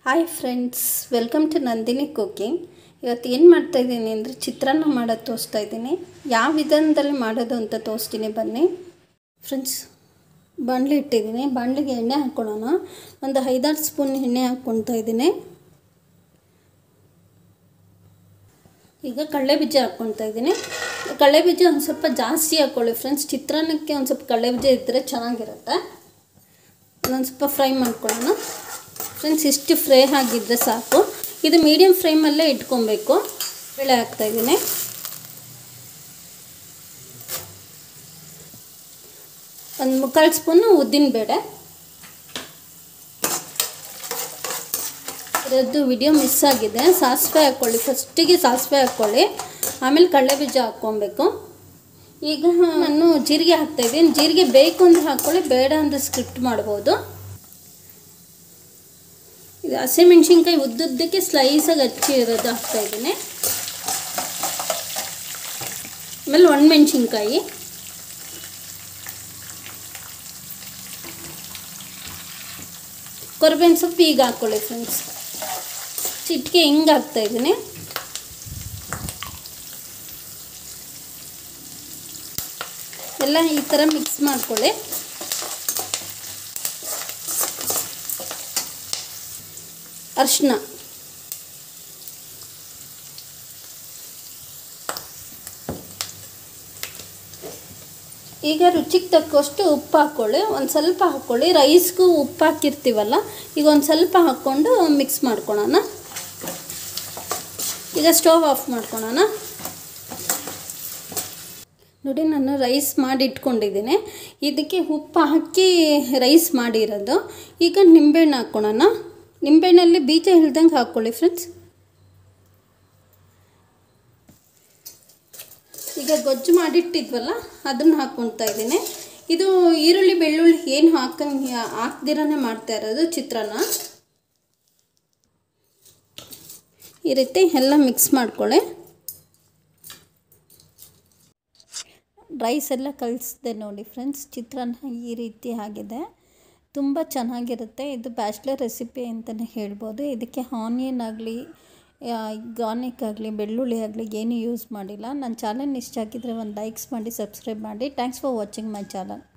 hi friends welcome to Nandini cooking ಇವತ್ತು ಏನು ಮಾಡ್ತಾಯಿದ್ದೀನಿ ಅಂದರೆ ಚಿತ್ರಾನ್ನ ಮಾಡೋದು ತೋರಿಸ್ತಾ ಇದ್ದೀನಿ ಯಾವ ವಿಧಾನದಲ್ಲಿ ಮಾಡೋದು ಅಂತ ತೋರಿಸ್ತೀನಿ ಬನ್ನಿ ಫ್ರೆಂಡ್ಸ್ ಬಾಣಲಿ ಇಟ್ಟಿದ್ದೀನಿ ಬಾಣಲಿಗೆ ಎಣ್ಣೆ ಹಾಕ್ಕೊಳ್ಳೋಣ ಒಂದು ಐದಾರು ಸ್ಪೂನ್ ಎಣ್ಣೆ ಹಾಕ್ಕೊಳ್ತಾ ಇದ್ದೀನಿ ಈಗ ಕಡಲೆ ಬೀಜ ಹಾಕ್ಕೊಳ್ತಾ ಇದ್ದೀನಿ ಕಡಲೆ ಬೀಜ ಒಂದು ಸ್ವಲ್ಪ ಜಾಸ್ತಿ ಹಾಕ್ಕೊಳ್ಳಿ ಫ್ರೆಂಡ್ಸ್ ಚಿತ್ರಾನ್ನಕ್ಕೆ ಒಂದು ಸ್ವಲ್ಪ ಕಡಲೆ ಬೀಜ ಇದ್ದರೆ ಚೆನ್ನಾಗಿರುತ್ತೆ ಒಂದು ಸ್ವಲ್ಪ ಫ್ರೈ ಮಾಡ್ಕೊಳ್ಳೋಣ ಫ್ರೆಂಡ್ಸ್ ಇಷ್ಟು ಫ್ರೈ ಆಗಿದ್ದರೆ ಸಾಕು ಇದು ಮೀಡಿಯಮ್ ಫ್ಲೇಮಲ್ಲೇ ಇಟ್ಕೊಬೇಕು ಬೇಳೆ ಹಾಕ್ತಾಯಿದ್ದೀನಿ ಒಂದು ಮುಕ್ಕಾಲು ಸ್ಪೂನು ಉದ್ದಿನ ಬೇಳೆ ಇದರದ್ದು ವಿಡಿಯೋ ಮಿಸ್ ಆಗಿದೆ ಸಾಸಿವೆ ಹಾಕ್ಕೊಳ್ಳಿ ಫಸ್ಟಿಗೆ ಸಾಸಿವೆ ಹಾಕ್ಕೊಳ್ಳಿ ಆಮೇಲೆ ಕಡಲೆ ಬೀಜ ಹಾಕ್ಕೊಬೇಕು ಈಗ ನಾನು ಜೀರಿಗೆ ಹಾಕ್ತಾಯಿದ್ದೀನಿ ಜೀರಿಗೆ ಬೇಕು ಅಂದರೆ ಹಾಕ್ಕೊಳ್ಳಿ ಬೇಡ ಅಂದರೆ ಸ್ಕ್ರಿಪ್ಟ್ ಮಾಡ್ಬೋದು ಇದು ಹಸಿಮೆಣ್ಸಿನ್ಕಾಯಿ ಉದ್ದುದ್ದಕ್ಕೆ ಸ್ಲೈಸಾಗಿ ಹಚ್ಚಿ ಇರೋದು ಹಾಕ್ತಾಯಿದ್ದೀನಿ ಆಮೇಲೆ ಒಣಮೆಣ್ಸಿನ್ಕಾಯಿ ಕೊರಬೇವಿನ ಸೊಪ್ಪು ಈಗ ಹಾಕ್ಕೊಳ್ಳಿ ಫ್ರೆಂಡ್ಸ್ ಚಿಟಿಕೆ ಹಿಂಗೆ ಹಾಕ್ತಾಯಿದ್ದೀನಿ ಎಲ್ಲ ಈ ಥರ ಮಿಕ್ಸ್ ಮಾಡ್ಕೊಳ್ಳಿ ಅರ್ಶಿನ ಈಗ ರುಚಿಗೆ ತಕ್ಕಷ್ಟು ಉಪ್ಪು ಹಾಕ್ಕೊಳ್ಳಿ ಒಂದು ಸ್ವಲ್ಪ ಹಾಕ್ಕೊಳ್ಳಿ ರೈಸ್ಗೂ ಉಪ್ಪು ಹಾಕಿರ್ತೀವಲ್ಲ ಈಗ ಒಂದು ಸ್ವಲ್ಪ ಹಾಕ್ಕೊಂಡು ಮಿಕ್ಸ್ ಮಾಡ್ಕೊಳೋಣ ಈಗ ಸ್ಟವ್ ಆಫ್ ಮಾಡ್ಕೊಳೋಣ ನೋಡಿ ನಾನು ರೈಸ್ ಮಾಡಿ ಇಟ್ಕೊಂಡಿದ್ದೀನಿ ಇದಕ್ಕೆ ಉಪ್ಪು ಹಾಕಿ ರೈಸ್ ಮಾಡಿರೋದು ಈಗ ನಿಂಬೆಹಣ್ಣು ಹಾಕ್ಕೊಳೋಣ ನಿಂಬೆಹಣ್ಣಲ್ಲಿ ಬೀಜ ಇಲ್ದಂಗೆ ಹಾಕ್ಕೊಳ್ಳಿ ಫ್ರೆಂಡ್ಸ್ ಈಗ ಗೊಜ್ಜು ಮಾಡಿಟ್ಟಿದ್ವಲ್ಲ ಅದನ್ನು ಹಾಕ್ಕೊಳ್ತಾ ಇದ್ದೀನಿ ಇದು ಈರುಳ್ಳಿ ಬೆಳ್ಳುಳ್ಳಿ ಏನು ಹಾಕಂಗೆ ಹಾಕ್ದಿರನೇ ಮಾಡ್ತಾ ಇರೋದು ಚಿತ್ರಾನ್ನ ಈ ರೀತಿ ಎಲ್ಲ ಮಿಕ್ಸ್ ಮಾಡ್ಕೊಳ್ಳಿ ರೈಸ್ ಎಲ್ಲ ಕಲಿಸ್ದೆ ನೋಡಿ ಫ್ರೆಂಡ್ಸ್ ಚಿತ್ರಾನ್ನ ಈ ರೀತಿ ಆಗಿದೆ ತುಂಬ ಚೆನ್ನಾಗಿರುತ್ತೆ ಇದು ಬ್ಯಾಚ್ಲರ್ ರೆಸಿಪಿ ಅಂತಲೇ ಹೇಳ್ಬೋದು ಇದಕ್ಕೆ ಆನಿಯನ್ ಆಗಲಿ ಗಾರ್ನಿಕ್ ಆಗಲಿ ಬೆಳ್ಳುಳ್ಳಿ ಆಗಲಿ ಏನೂ ಯೂಸ್ ಮಾಡಿಲ್ಲ ನನ್ನ ಚಾನಲ್ ಇಷ್ಟ ಆಗಿದ್ದರೆ ಒಂದು ಲೈಕ್ಸ್ ಮಾಡಿ ಸಬ್ಸ್ಕ್ರೈಬ್ ಮಾಡಿ thanks for watching my channel